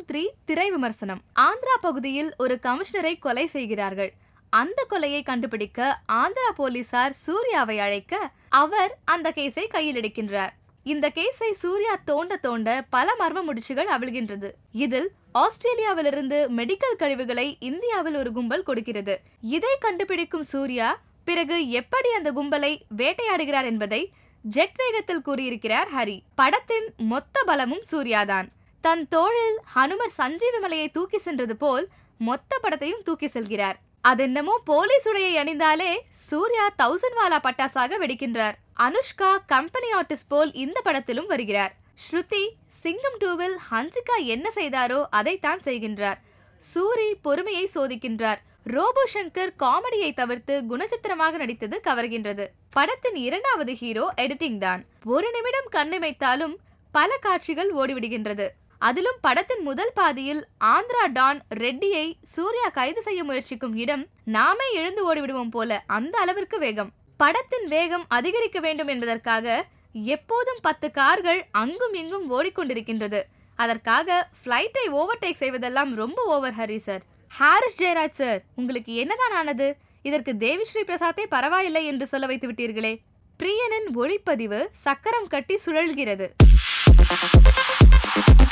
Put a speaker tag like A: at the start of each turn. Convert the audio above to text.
A: three திரை விமர்சனம் ஆந்திரா பகுதியில் ஒரு கமிஷனரை கொலை செய்கிறார்கள் அந்த கொலையை கண்டுபிடிக்க ஆந்திரா போலீசார் சூர்யாவை அழைக்க அவர் அந்த கேஸை கையில் எடுக்கின்றார் இந்த கேஸை சூர்யா தோண்ட தோண்ட பல மர்ம முடிச்சுகள் அவிழ்கின்றது இதில் ஆஸ்திரேலியாவிலிருந்து மெடிக்கல் கழிவுகளை இந்தியாவில் ஒரு கும்பல் கொடுக்கிறது இதை கண்டுபிடிக்கும் சூர்யா பிறகு எப்படி அந்த கும்பலை வேட்டையாடுகிறார் என்பதை ஜெட் வேகத்தில் கூறியிருக்கிறார் ஹரி படத்தின் மொத்த பலமும் சூர்யாதான் தன் தோளில் ஹனுமர் சஞ்சீவி மலையை தூக்கி சென்றது போல் மொத்த படத்தையும் தூக்கி செல்கிறார் அதென்னமோ போலீஸ் உடையை அணிந்தாலே சூர்யா தௌசண்ட் வாலா பட்டாசாக வெடிக்கின்றார் அனுஷ்கா கம்பெனி ஆர்டிஸ்ட் போல் இந்த படத்திலும் வருகிறார் ஸ்ருதி சிங்கம் டூவில் ஹன்சிகா என்ன செய்தாரோ அதைத்தான் செய்கின்றார் சூரி பொறுமையை சோதிக்கின்றார் ரோபோ சங்கர் காமெடியை தவிர்த்து குணச்சித்திரமாக நடித்தது கவர்கின்றது படத்தின் இரண்டாவது ஹீரோ எடிட்டிங் தான் ஒரு நிமிடம் கண்ணிமைத்தாலும் பல காட்சிகள் ஓடிவிடுகின்றது அதிலும் படத்தின் முதல் பாதியில் ஆந்திரா டான் ரெட்டியை சூர்யா கைது செய்ய முயற்சிக்கும் இடம் நாமே எழுந்து ஓடிவிடுவோம் போல அந்த அளவிற்கு வேகம் படத்தின் வேகம் அதிகரிக்க வேண்டும் என்பதற்காக எப்போதும் பத்து கார்கள் அங்கும் இங்கும் ஓடிக்கொண்டிருக்கின்றது அதற்காக ஃப்ளைட்டை ஓவர்டேக் செய்வதெல்லாம் ரொம்ப over Hari sir Harris Jayaraj sir உங்களுக்கு என்னதான் ஆனது இதற்கு தேவிஸ்ரீ பிரசாத்தே பரவாயில்லை என்று சொல்ல வைத்து விட்டீர்களே பிரியனின் ஒளிப்பதிவு சக்கரம் கட்டி சுழல்கிறது